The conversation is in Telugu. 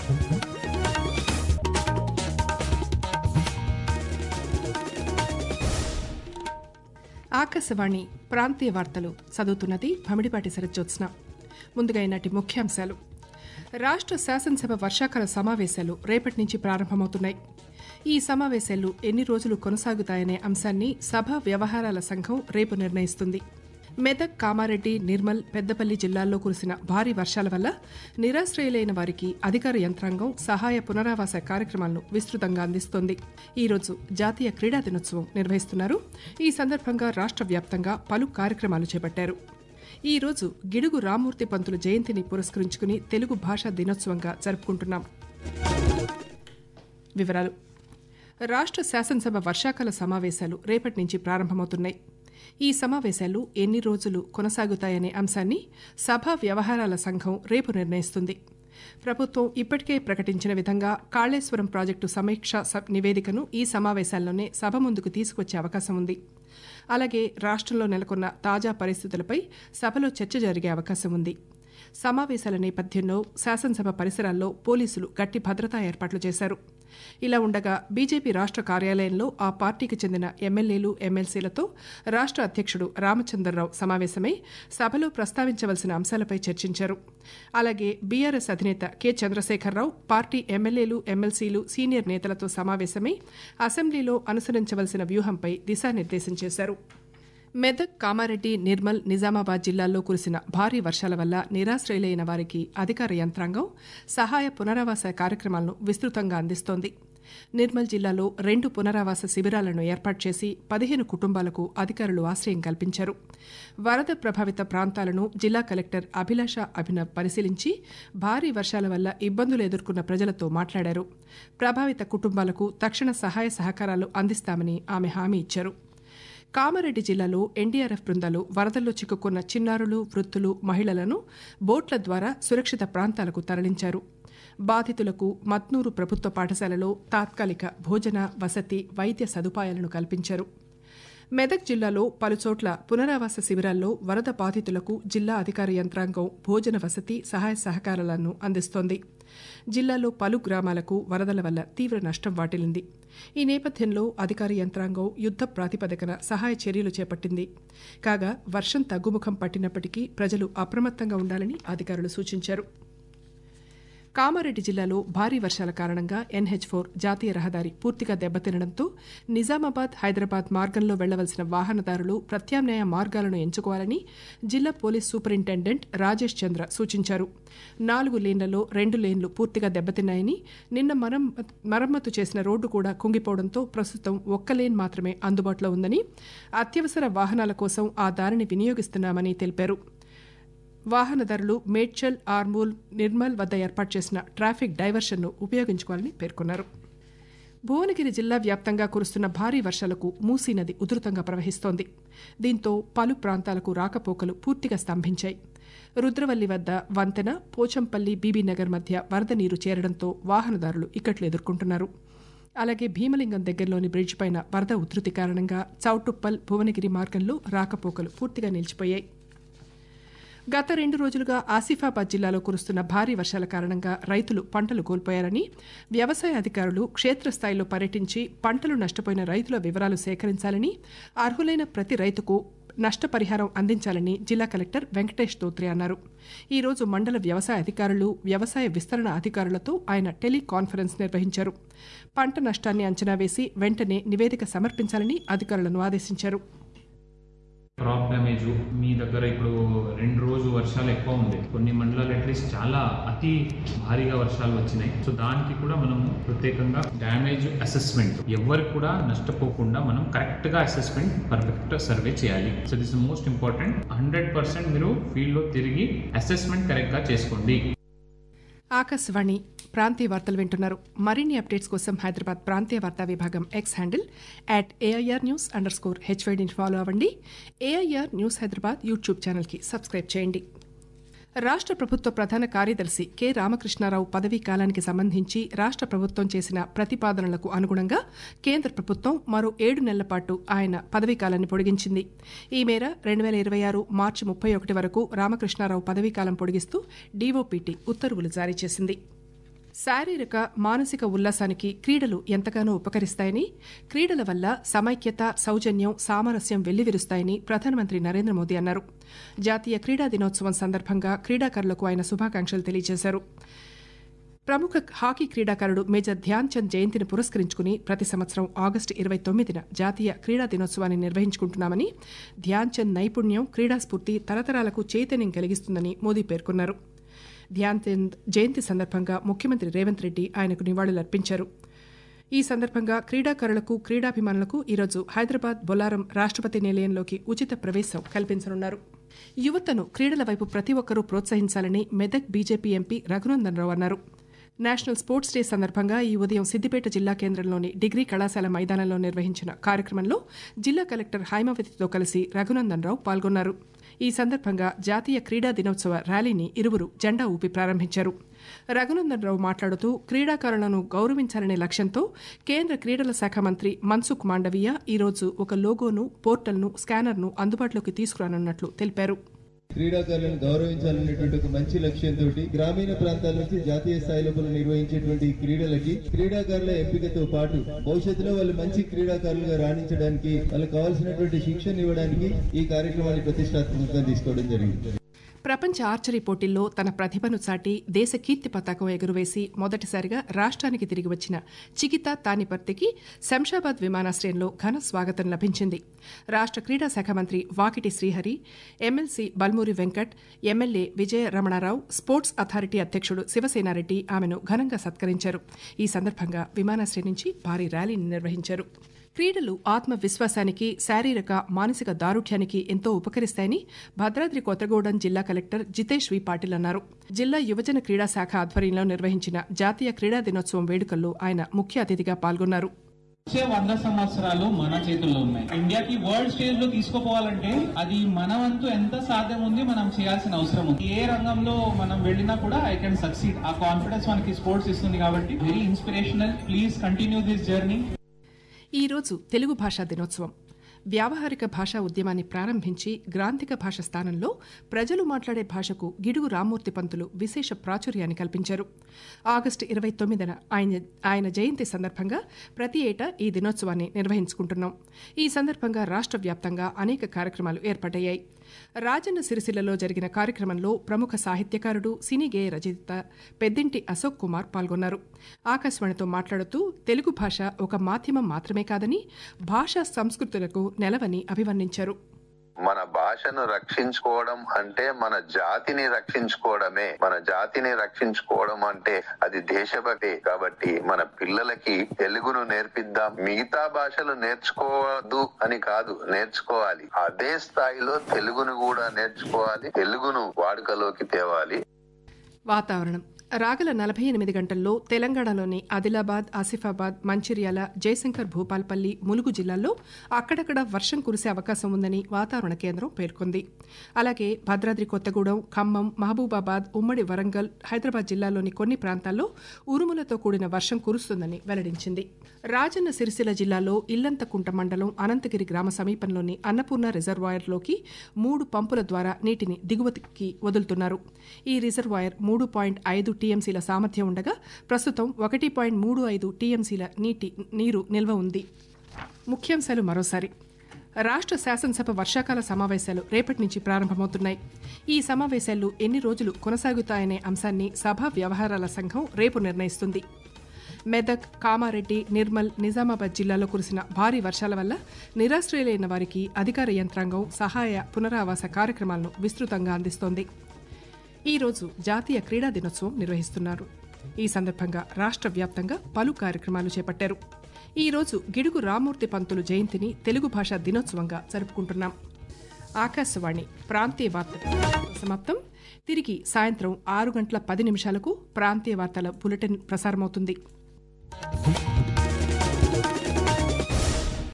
ఆకాశవాణి ప్రాంతీయ వార్తలు చదువుతున్నది భమిడిపాటి శరజ్యోత్స్న ముందుగా ఈనాటి ముఖ్యాంశాలు రాష్ట్ర శాసనసభ వర్షాకాల సమావేశాలు రేపటి నుంచి ప్రారంభమవుతున్నాయి ఈ సమావేశాలు ఎన్ని రోజులు కొనసాగుతాయనే అంశాన్ని సభ వ్యవహారాల సంఘం రేపు నిర్ణయిస్తుంది మెదక్ కామారెడ్డి నిర్మల్ పెద్దపల్లి జిల్లాల్లో కురిసిన భారీ వర్షాల వల్ల నిరాశ్రయులైన వారికి అధికార యంత్రాంగం సహాయ పునరావాస కార్యక్రమాలను విస్తృతంగా అందిస్తోంది ఈ రోజు జాతీయ క్రీడా దినోత్సవం నిర్వహిస్తున్నారు ఈ సందర్భంగా రాష్ట్ర వ్యాప్తంగా పలు కార్యక్రమాలు చేపట్టారు ఈ రోజు గిడుగు రామూర్తి పంతుల జయంతిని పురస్కరించుకుని తెలుగు భాషా దినోత్సవంగా జరుపుకుంటున్నాం వివరాలు రాష్ట్ర శాసనసభ వర్షాకాల సమావేశాలు రేపటి నుంచి ప్రారంభమవుతున్నాయి ఈ సమావేశాలు ఎన్ని రోజులు కొనసాగుతాయనే అంశాన్ని సభా వ్యవహారాల సంఘం రేపు నిర్ణయిస్తుంది ప్రభుత్వం ఇప్పటికే ప్రకటించిన విధంగా కాళేశ్వరం ప్రాజెక్టు సమీక్ష సబ్ నివేదికను ఈ సమావేశాల్లోనే సభ ముందుకు తీసుకొచ్చే అవకాశం ఉంది అలాగే రాష్ట్రంలో నెలకొన్న తాజా పరిస్థితులపై సభలో చర్చ జరిగే అవకాశం ఉంది సమావేశాల నేపథ్యంలో శాసనసభ పరిసరాల్లో పోలీసులు గట్టి భద్రతా ఏర్పాట్లు చేశారు ఇలా ఉండగా బీజేపీ రాష్ట్ర కార్యాలయంలో ఆ పార్టీకి చెందిన ఎమ్మెల్యేలు ఎమ్మెల్సీలతో రాష్ట్ర అధ్యక్షుడు రామచంద్రరావు సమావేశమై సభలో ప్రస్తావించవలసిన అంశాలపై చర్చించారు అలాగే బీఆర్ఎస్ అధినేత కె చంద్రశేఖరరావు పార్టీ ఎమ్మెల్యేలు ఎమ్మెల్సీలు సీనియర్ నేతలతో సమావేశమై అసెంబ్లీలో అనుసరించవలసిన వ్యూహంపై దిశానిర్దేశం చేశారు మెదక్ కామారెడ్డి నిర్మల్ నిజామాబాద్ జిల్లాల్లో కురిసిన భారీ వర్షాల వల్ల నిరాశ్రయులైన వారికి అధికార యంత్రాంగం సహాయ పునరావాస కార్యక్రమాలను విస్తృతంగా అందిస్తోంది నిర్మల్ జిల్లాలో రెండు పునరావాస శిబిరాలను ఏర్పాటు చేసి పదిహేను కుటుంబాలకు అధికారులు ఆశ్రయం కల్పించారు వరద ప్రభావిత ప్రాంతాలను జిల్లా కలెక్టర్ అభిలాష అభినవ్ పరిశీలించి భారీ వర్షాల వల్ల ఇబ్బందులు ఎదుర్కొన్న ప్రజలతో మాట్లాడారు ప్రభావిత కుటుంబాలకు తక్షణ సహాయ సహకారాలు అందిస్తామని ఆమె హామీ ఇచ్చారు కామారెడ్డి జిల్లాలో ఎన్డీఆర్ఎఫ్ బృందాలు వరదల్లో చిక్కుకున్న చిన్నారులు వృత్తులు మహిళలను బోట్ల ద్వారా సురక్షిత ప్రాంతాలకు తరలించారు బాధితులకు మత్నూరు ప్రభుత్వ పాఠశాలలో తాత్కాలిక భోజన వసతి వైద్య సదుపాయాలను కల్పించారు మెదక్ జిల్లాలో పలుచోట్ల పునరావాస శిబిరాల్లో వరద బాధితులకు జిల్లా అధికార యంత్రాంగం భోజన వసతి సహాయ సహకారాలను అందిస్తోంది జిల్లాలో పలు గ్రామాలకు వరదల వల్ల తీవ్ర నష్టం వాటిల్లింది ఈ నేపథ్యంలో అధికార యంత్రాంగం యుద్ద ప్రాతిపదికన సహాయ చర్యలు చేపట్టింది కాగా వర్షం తగ్గుముఖం పట్టినప్పటికీ ప్రజలు అప్రమత్తంగా ఉండాలని అధికారులు సూచించారు కామారెడ్డి జిల్లాలో భారీ వర్షాల కారణంగా ఎన్హెచ్ ఫోర్ జాతీయ రహదారి పూర్తిగా దెబ్బతినడంతో నిజామాబాద్ హైదరాబాద్ మార్గంలో వెళ్లవలసిన వాహనదారులు ప్రత్యామ్నాయ మార్గాలను ఎంచుకోవాలని జిల్లా పోలీస్ సూపరింటెండెంట్ రాజేష్ చంద్ర సూచించారు నాలుగు లేన్లలో రెండు లేన్లు పూర్తిగా దెబ్బతిన్నాయని నిన్న మరమ్మతు చేసిన రోడ్డు కూడా కుంగిపోవడంతో ప్రస్తుతం ఒక్క లేన్ మాత్రమే అందుబాటులో ఉందని అత్యవసర వాహనాల కోసం ఆ దారిని వినియోగిస్తున్నామని తెలిపారు వాహనదారులు మేడ్చల్ ఆర్మూల్ నిర్మల్ వద్ద ఏర్పాటు చేసిన ట్రాఫిక్ డైవర్షన్ను ఉపయోగించుకోవాలని పేర్కొన్నారు భువనగిరి జిల్లా వ్యాప్తంగా కురుస్తున్న భారీ వర్షాలకు మూసీ నది ఉధృతంగా ప్రవహిస్తోంది దీంతో పలు ప్రాంతాలకు రాకపోకలు పూర్తిగా స్తంభించాయి రుద్రవల్లి వద్ద వంతెన పోచంపల్లి బీబీనగర్ మధ్య వరద నీరు చేరడంతో వాహనదారులు ఇక్కట్లు ఎదుర్కొంటున్నారు అలాగే భీమలింగం దగ్గరలోని బ్రిడ్జ్ పైన వరద ఉధృతి కారణంగా చౌటుప్పల్ భువనగిరి మార్గంలో రాకపోకలు పూర్తిగా నిలిచిపోయాయి గత రెండు రోజులుగా ఆసిఫాబాద్ జిల్లాలో కురుస్తున్న భారీ వర్షాల కారణంగా రైతులు పంటలు కోల్పోయారని వ్యవసాయ అధికారులు క్షేత్రస్థాయిలో పర్యటించి పంటలు నష్టపోయిన రైతుల వివరాలు సేకరించాలని అర్హులైన ప్రతి రైతుకు నష్టపరిహారం అందించాలని జిల్లా కలెక్టర్ వెంకటేష్ దోత్రే అన్నారు ఈ రోజు మండల వ్యవసాయ అధికారులు వ్యవసాయ విస్తరణ అధికారులతో ఆయన టెలికాన్ఫరెన్స్ నిర్వహించారు పంట నష్టాన్ని అంచనా వేసి వెంటనే నివేదిక సమర్పించాలని అధికారులను ఆదేశించారు క్రాప్ డ్యామేజ్ మీ దగ్గర ఇప్పుడు రెండు రోజు వర్షాలు ఎక్కువ ఉంది కొన్ని మండలాలు అట్లీస్ట్ చాలా అతి భారీగా వర్షాలు వచ్చినాయి సో దానికి కూడా మనం ప్రత్యేకంగా డ్యామేజ్ అసెస్మెంట్ ఎవరికి కూడా నష్టపోకుండా మనం కరెక్ట్గా అసెస్మెంట్ పర్ఫెక్ట్ సర్వే చేయాలి so this most important hundred percent మీరు ఫీల్డ్లో తిరిగి అసెస్మెంట్ కరెక్ట్గా చేసుకోండి ఆకాశవాణి ప్రాంతీయ వార్తలు వింటున్నారు మరిన్ని అప్డేట్స్ కోసం హైదరాబాద్ ప్రాంతీయ వార్తా విభాగం X handle at AIR news under score హెచ్వైడిని ఫాలో అవ్వండి ఏఐఆర్ న్యూస్ హైదరాబాద్ యూట్యూబ్ ఛానల్కి సబ్స్క్రైబ్ చేయండి రాష్ట్ర ప్రభుత్వ ప్రధాన కార్యదర్శి కె రామకృష్ణారావు పదవీ కాలానికి సంబంధించి రాష్ట్ర ప్రభుత్వం చేసిన ప్రతిపాదనలకు అనుగుణంగా కేంద్ర ప్రభుత్వం మరో ఏడు నెలల పాటు ఆయన పదవీ కాలాన్ని పొడిగించింది ఈ మేర రెండు వేల ఇరవై ఆరు మార్చి ముప్పై ఒకటి వరకు రామకృష్ణారావు పదవీ కాలం పొడిగిస్తూ డీఓపీటీ ఉత్తర్వులు జారీ చేసింది శారీరక మానసిక ఉల్లాసానికి క్రీడలు ఎంతగానో ఉపకరిస్తాయని క్రీడల వల్ల సమైక్యత సౌజన్యం సామరస్యం వెల్లివిరుస్తాయని ప్రధానమంత్రి నరేంద్ర మోదీ అన్నారు జాతీయ క్రీడా దినోత్సవం సందర్భంగా క్రీడాకారులకు ఆయన శుభాకాంక్షలు తెలియజేశారు ప్రముఖ హాకీ క్రీడాకారుడు మేజర్ ధ్యాన్ చంద్ జయంతిని పురస్కరించుకుని ప్రతి సంవత్సరం ఆగస్టు ఇరవై తొమ్మిదిన జాతీయ క్రీడా దినోత్సవాన్ని నిర్వహించుకుంటున్నామని ధ్యాన్ చంద్ నైపుణ్యం క్రీడాస్ఫూర్తి తరతరాలకు చైతన్యం కలిగిస్తుందని మోదీ పేర్కొన్నారు ధ్యాన్ చంద్ జయంతి సందర్భంగా ముఖ్యమంత్రి రేవంత్ రెడ్డి ఆయనకు నివాళులర్పించారు ఈ సందర్భంగా క్రీడాకారులకు క్రీడాభిమానులకు ఈరోజు హైదరాబాద్ బొలారం రాష్ట్రపతి నిలయంలోకి ఉచిత ప్రవేశం కల్పించనున్నారు యువతను క్రీడల వైపు ప్రతి ఒక్కరూ ప్రోత్సహించాలని మెదక్ బీజేపీ ఎంపీ రఘునందన్ రావు అన్నారు నేషనల్ స్పోర్ట్స్ డే సందర్భంగా ఈ ఉదయం సిద్దిపేట జిల్లా కేంద్రంలోని డిగ్రీ కళాశాల మైదానంలో నిర్వహించిన కార్యక్రమంలో జిల్లా కలెక్టర్ హైమావతితో కలిసి రఘునందన్ రావు పాల్గొన్నారు ఈ సందర్భంగా జాతీయ క్రీడా దినోత్సవ ర్యాలీని ఇరువురు జెండా ఊపి ప్రారంభించారు రఘునందన్ రావు మాట్లాడుతూ క్రీడాకారులను గౌరవించాలనే లక్ష్యంతో కేంద్ర క్రీడల శాఖ మంత్రి మన్సుఖ్ మాండవీయ ఈరోజు ఒక లోగోను పోర్టల్ను స్కానర్ను అందుబాటులోకి తీసుకురానున్నట్లు తెలిపారు క్రీడాకారులను గౌరవించాలనేటువంటి ఒక మంచి లక్ష్యంతో గ్రామీణ ప్రాంతాల నుంచి జాతీయ స్థాయి లోపల నిర్వహించేటువంటి ఈ క్రీడలకి క్రీడాకారుల ఎంపికతో పాటు భవిష్యత్తులో వాళ్ళు మంచి క్రీడాకారులుగా రాణించడానికి వాళ్ళకి కావాల్సినటువంటి శిక్షణ ఇవ్వడానికి ఈ కార్యక్రమాన్ని ప్రతిష్టాత్మకంగా తీసుకోవడం జరిగింది ప్రపంచ ఆర్చరీ పోటీల్లో తన ప్రతిభను చాటి దేశ కీర్తి పతాకం ఎగురవేసి మొదటిసారిగా రాష్ట్రానికి తిరిగి వచ్చిన చికిత తానిపర్తికి శంషాబాద్ విమానాశ్రయంలో ఘన స్వాగతం లభించింది రాష్ట్ర క్రీడా శాఖ మంత్రి Vakiti Srihari MLC Balmuri Venkat MLA Vijaya Ramana Rao sports authority అధ్యక్షుడు శివసేనారెడ్డి ఆమెను ఘనంగా సత్కరించారు ఈ సందర్భంగా విమానాశ్రయం నుంచి భారీ ర్యాలీని నిర్వహించారు క్రీడలు ఆత్మవిశ్వాసానికి శారీరక మానసిక దారుఢ్యానికి ఎంతో ఉపకరిస్తాయని భద్రాద్రి కొత్తగూడెం జిల్లా కలెక్టర్ జితేష్ వి పాటిల్ అన్నారు జిల్లా యువజన క్రీడా శాఖ ఆధ్వర్యంలో నిర్వహించిన జాతీయ క్రీడా దినోత్సవం వేడుకల్లో ఆయన ముఖ్య అతిథిగా పాల్గొన్నారు వచ్చే వంద సంవత్సరాలు మన చేతుల్లో ఉన్నాయి ఇండియాకి వరల్డ్ స్టేజ్ లో తీసుకుపోవాలంటే అది మన వంతు ఎంత సాధ్యం ఉంది మనం చేయాల్సిన అవసరం ఉంది ఏ రంగంలో మనం వెళ్ళినా కూడా ఐ కెన్ సక్సీడ్ ఆ కాన్ఫిడెన్స్ మనకి స్పోర్ట్స్ ఇస్తుంది కాబట్టి very inspirational please continue this journey ఈ రోజు తెలుగు భాషా దినోత్సవం వ్యావహారిక భాషా ఉద్యమాన్ని ప్రారంభించి గ్రాంధిక భాష స్థానంలో ప్రజలు మాట్లాడే భాషకు గిడుగు రామ్మూర్తి పంతులు విశేష ప్రాచుర్యాన్ని కల్పించారు ఆగస్టు ఇరవై తొమ్మిదిన ఆయన ఆయన జయంతి సందర్భంగా ప్రతి ఏటా ఈ దినోత్సవాన్ని నిర్వహించుకుంటున్నాం ఈ సందర్భంగా రాష్ట్ర వ్యాప్తంగా అనేక కార్యక్రమాలు ఏర్పాటయ్యాయి రాజన్న సిరిసిల్లలో జరిగిన కార్యక్రమంలో ప్రముఖ సాహిత్యకారుడు సినీ గేయ రచయిత పెద్దింటి అశోక్ కుమార్ పాల్గొన్నారు ఆకాశవాణితో మాట్లాడుతూ తెలుగు భాష ఒక మాధ్యమం మాత్రమే కాదని భాషా సంస్కృతులకు నెలవని అభివర్ణించారు మన భాషను రక్షించుకోవడం అంటే మన జాతిని రక్షించుకోవడమే మన జాతిని రక్షించుకోవడం అంటే అది దేశభక్తి కాబట్టి మన పిల్లలకి తెలుగును నేర్పిద్దాం మిగతా భాషలు నేర్చుకోవద్దు అని కాదు నేర్చుకోవాలి అదే స్థాయిలో తెలుగును కూడా నేర్చుకోవాలి తెలుగును వాడుకలోకి తేవాలి వాతావరణం రాగల నలభై ఎనిమిది గంటల్లో తెలంగాణలోని ఆదిలాబాద్ ఆసిఫాబాద్ మంచిర్యాల జయశంకర్ భూపాల్పల్లి ములుగు జిల్లాల్లో అక్కడక్కడ వర్షం కురిసే అవకాశం ఉందని వాతావరణ కేంద్రం పేర్కొంది అలాగే భద్రాద్రి కొత్తగూడెం ఖమ్మం మహబూబాబాద్ ఉమ్మడి వరంగల్ హైదరాబాద్ జిల్లాలోని కొన్ని ప్రాంతాల్లో ఉరుములతో కూడిన వర్షం కురుస్తుందని వెల్లడించింది రాజన్న సిరిసిల్ల జిల్లాలో ఇల్లంతకుంట మండలం అనంతగిరి గ్రామ సమీపంలోని అన్నపూర్ణ రిజర్వాయర్లోకి మూడు పంపుల ద్వారా నీటిని దిగువకి వదులుతున్నారు ఈ రిజర్వాయర్ మూడు పాయింట్ ఐదు టీఎంసీల సామర్థ్యం ఉండగా ప్రస్తుతం ఒకటి పాయింట్ మూడు ఐదు టీఎంసీల నీటి నీరు నిల్వ ఉంది ముఖ్యాంశాలు మరోసారి రాష్ట్ర శాసనసభ వర్షాకాల సమావేశాలు రేపటి నుంచి ప్రారంభమవుతున్నాయి ఈ సమావేశాలు ఎన్ని రోజులు కొనసాగుతాయనే అంశాన్ని సభా వ్యవహారాల సంఘం రేపు నిర్ణయిస్తుంది మెదక్ కామారెడ్డి నిర్మల్ నిజామాబాద్ జిల్లాలో కురిసిన భారీ వర్షాల వల్ల నిరాశ్రయులైన వారికి అధికార యంత్రాంగం సహాయ పునరావాస కార్యక్రమాలను విస్తృతంగా అందిస్తోంది ఈ రోజు జాతీయ క్రీడా దినోత్సవం నిర్వహిస్తున్నారు ఈ సందర్భంగా రాష్ట్ర వ్యాప్తంగా పలు కార్యక్రమాలు చేపట్టారు ఈ రోజు గిడుగు రామూర్తి పంతులు జయంతిని తెలుగు భాషా దినోత్సవంగా జరుపుకుంటున్నాం ఆకాశవాణి ప్రాంతీయ వార్తలు సమాప్తం తిరిగి సాయంత్రం ఆరు గంటల పది నిమిషాలకు ప్రాంతీయ వార్తల బులెటిన్ ప్రసారమవుతుంది